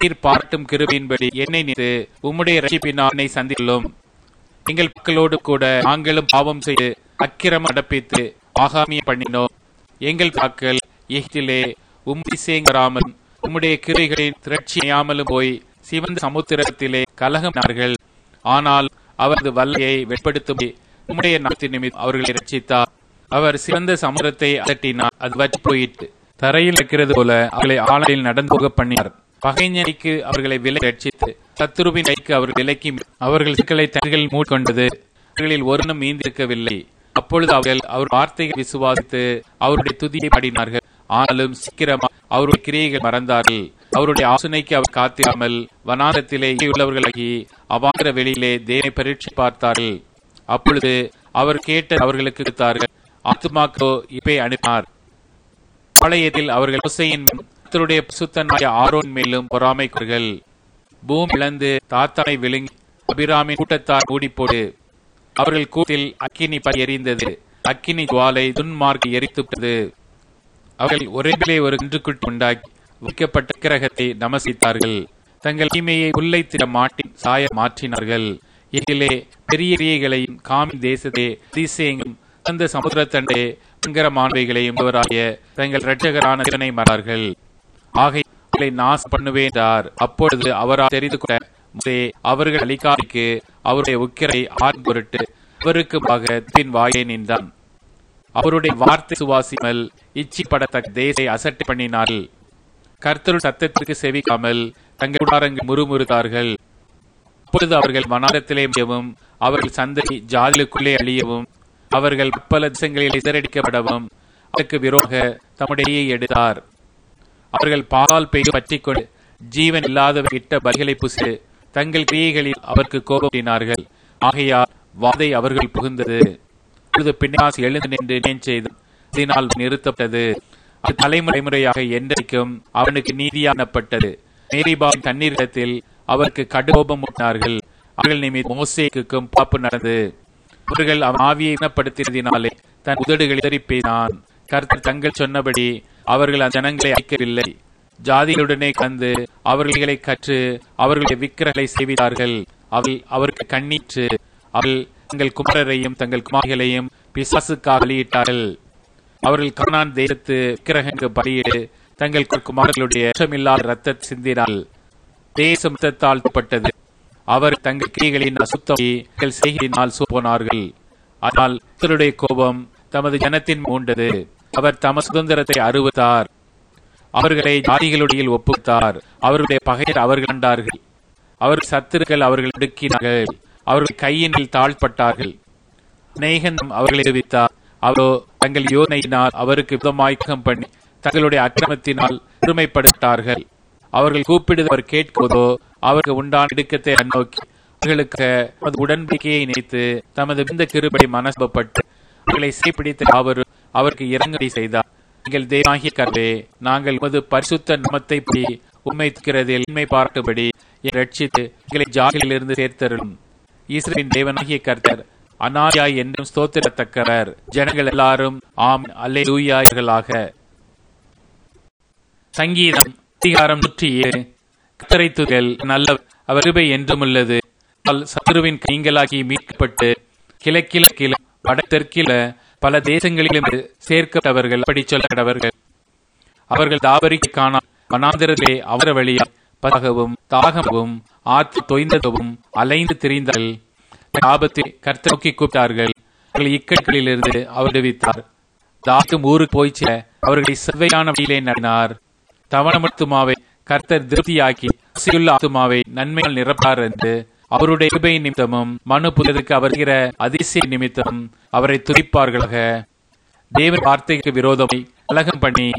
நீர் பாராட்டும் கிருபையின்படி என்னை நினைத்து உம்முடைய ரட்சிப்பினால் என்னை சந்தித்துள்ளோம் எங்கள் மக்களோடு கூட நாங்களும் பாவம் செய்து அக்கிரமம் நடப்பித்து ஆகாமியம் பண்ணினோம் எங்கள் தாக்கள் எகிப்திலே உம்மை சேங்கராமல் உம்முடைய கிரைகளின் திரட்சியாமலும் போய் சிவந்த சமுத்திரத்திலே கலகமார்கள் ஆனால் அவரது வல்லையை வெளிப்படுத்தும் உம்முடைய நாட்டின் நிமித்தம் அவர்களை ரட்சித்தார் அவர் சிவந்த சமுத்திரத்தை அதட்டினார் அது வற்றி போயிற்று தரையில் இருக்கிறது போல அவர்களை ஆலையில் நடந்து போக பண்ணினார் பகைஞனைக்கு அவர்களை விலை ரட்சித்து சத்துருவின் கைக்கு அவர் விலைக்கு அவர்கள் சிக்கலை தங்கள் மூட்கொண்டது அவர்களில் ஒருவனும் மீந்திருக்கவில்லை அப்பொழுது அவர்கள் அவர் வார்த்தையை விசுவாசித்து அவருடைய துதியை பாடினார்கள் ஆனாலும் சீக்கிரமா அவருடைய கிரியைகள் மறந்தார்கள் அவருடைய ஆசுனைக்கு அவர் காத்திராமல் வனாந்தத்திலே உள்ளவர்களாகி அவாந்திர வெளியிலே தேவை பரீட்சை பார்த்தார்கள் அப்பொழுது அவர் கேட்ட அவர்களுக்கு கொடுத்தார்கள் ஆத்துமாக்கோ இப்பே அனுப்பினார் பாளையத்தில் அவர்கள் மோசையின் கர்த்தருடைய சுத்தனாய ஆரோன் மேலும் பொறாமை கொள்கள் பூமி இழந்து தாத்தானை விழுங்கி அபிராமின் கூட்டத்தார் மூடிப்போடு அவர்கள் கூட்டில் அக்கினி பறி எரிந்தது அக்கினி ஜுவாலை துன்மார்க்கு எரித்துப்பட்டது அவர்கள் ஒரேபிலே ஒரு இன்றுக்குட்டி உண்டாக்கி வைக்கப்பட்ட கிரகத்தை நமசித்தார்கள் தங்கள் தீமையை புல்லை திட மாட்டி சாய மாற்றினார்கள் இதிலே பெரிய கிரியைகளையும் காமி தேசத்தே அதிசயங்களும் அந்த சமுத்திரத்தண்டே பயங்கரமானவைகளையும் அவராய தங்கள் இரட்சகரான திறனை மறார்கள் ஆகையை நாசம் பண்ணுவேன் என்றார் அப்பொழுது அவரால் தெரிந்து கொண்ட மோசே அவர்கள் அலிகாரிக்கு அவருடைய உக்கிரை ஆறு பொருட்டு அவருக்கு பின் வாயை நின்றான் அவருடைய வார்த்தை சுவாசிமல் இச்சிப்படத்தக்க தேசை அசட்டை பண்ணினார்கள் கர்த்தருடைய சத்தத்திற்கு செவிக்காமல் தங்கள் கூடாரங்கள் முறுமுறுத்தார்கள் அப்பொழுது அவர்கள் வனாரத்திலே முடியவும் அவர்கள் சந்ததி ஜாதிகளுக்குள்ளே அழியவும் அவர்கள் பல திசைகளில் சிதறடிக்கப்படவும் அதற்கு விரோக தம்முடைய எடுத்தார் அவர்கள் பால் பெய்து பற்றிக் கொண்டு ஜீவன் இல்லாதவர் இட்ட பலிகளை புசு தங்கள் கிரியைகளில் அவருக்கு கோபத்தினார்கள் ஆகையால் வாதை அவர்கள் புகுந்தது அப்பொழுது பின்னாஸ் எழுந்து நின்று நினைவு செய்து அதனால் நிறுத்தப்பட்டது அது தலைமுறைமுறையாக என்றைக்கும் அவனுக்கு நீதியானப்பட்டது மேரிபாவின் தண்ணீரிடத்தில் அவருக்கு கடுகோபம் ஊட்டினார்கள் அவர்கள் நிமித்தம் மோசேக்குக்கும் பாப்பு நடந்தது அவர்கள் அவன் ஆவியை இனப்படுத்தினதினாலே தன் உதடுகளை இதறி பேசினான் கர்த்தர் தங்கள் சொன்னபடி அவர்கள் அந்த ஜனங்களை அழைக்கவில்லை ஜாதிகளுடனே கலந்து அவர்களை கற்று அவர்களுடைய விக்கிரகளை செய்வித்தார்கள் அவள் அவருக்கு கண்ணீற்று அவள் தங்கள் குமரரையும் தங்கள் குமாரிகளையும் பிசாசுக்காக வெளியிட்டார்கள் அவர்கள் கர்ணான் தேசத்து விக்கிரகங்களுக்கு பலியிடு தங்கள் குமாரர்களுடைய இல்லாத ரத்தத்தை சிந்தினார்கள் தேசம் தாழ்த்தப்பட்டது அவர் தங்கள் கிரிகளின் அசுத்தம் செய்கையினால் போனார்கள் ஆனால் கர்த்தருடைய கோபம் தமது ஜனத்தின் மூண்டது அவர் தம சுதந்திரத்தை அறுவத்தார் அவர்களை ஜாதிகளுடைய ஒப்புத்தார் அவருடைய பகையர் அவர்கள் கண்டார்கள் அவர் சத்துருக்கள் அவர்கள் அடுக்கினார்கள் அவர்கள் கையினில் தாழ்பட்டார்கள் நேகன் அவர்களை அறிவித்தார் அவரோ தங்கள் யோனையினால் அவருக்கு விதமாய்க்கம் பண்ணி தங்களுடைய அக்கிரமத்தினால் பெருமைப்பட்டார்கள் அவர்கள் கூப்பிடுவது அவர் கேட்குவதோ அவருக்கு உண்டான இடுக்கத்தை நோக்கி அவர்களுக்கு தமது உடன்படிக்கையை நினைத்து தமது இந்த கிருபடி மனசப்பட்டு அவர்களை சிறைப்பிடித்த அவர் அவருக்கு இறங்கடி செய்தார் எங்கள் தேவாகிய கர்வே நாங்கள் உமது பரிசுத்த நமத்தை படி உண்மை துக்கிறதில் உண்மை பாராட்டுபடி ரட்சித்து எங்களை ஜாகிலிருந்து சேர்த்தரும் ஈஸ்வரின் தேவனாகிய கர்த்தர் அனாயாய் என்றும் ஸ்தோத்திரத்தக்கவர் ஜனங்கள் எல்லாரும் ஆம் அல்லே லூயாயர்களாக சங்கீதம் அதிகாரம் நூற்றி ஏழு கத்தரை துகள் நல்ல அவர் கிருபை என்றும் உள்ளது சத்ருவின் கைங்களாகி மீட்கப்பட்டு கிழக்கில கிழ வட தெற்கில பல தேசங்களிலும் சேர்க்கப்பட்டவர்கள் அப்படி சொல்லப்பட்டவர்கள் அவர்கள் தாபரிக்கு காண வனாந்திரத்திலே அவர வழியா பதாகவும் தாகமும் ஆத்து தொய்ந்ததும் அலைந்து திரிந்தார்கள் ஆபத்தில் கர்த்த நோக்கி கூப்பிட்டார்கள் அவர்கள் இக்கட்களில் இருந்து அவர் விடுவித்தார் தாக்கும் ஊருக்கு போய்ச்ச அவர்களை செவ்வையான வழியிலே நடினார் தவணமத்துமாவை கர்த்தர் திருப்தியாக்கி சியுள்ள ஆத்துமாவை நன்மையால் நிரப்பார் என்று அவருடைய கிருபை நிமித்தமும் மனு புதருக்கு அவர் அதிசய நிமித்தம் அவரை துதிப்பார்களாக தேவன் வார்த்தைக்கு விரோதமை கலகம் பண்ணி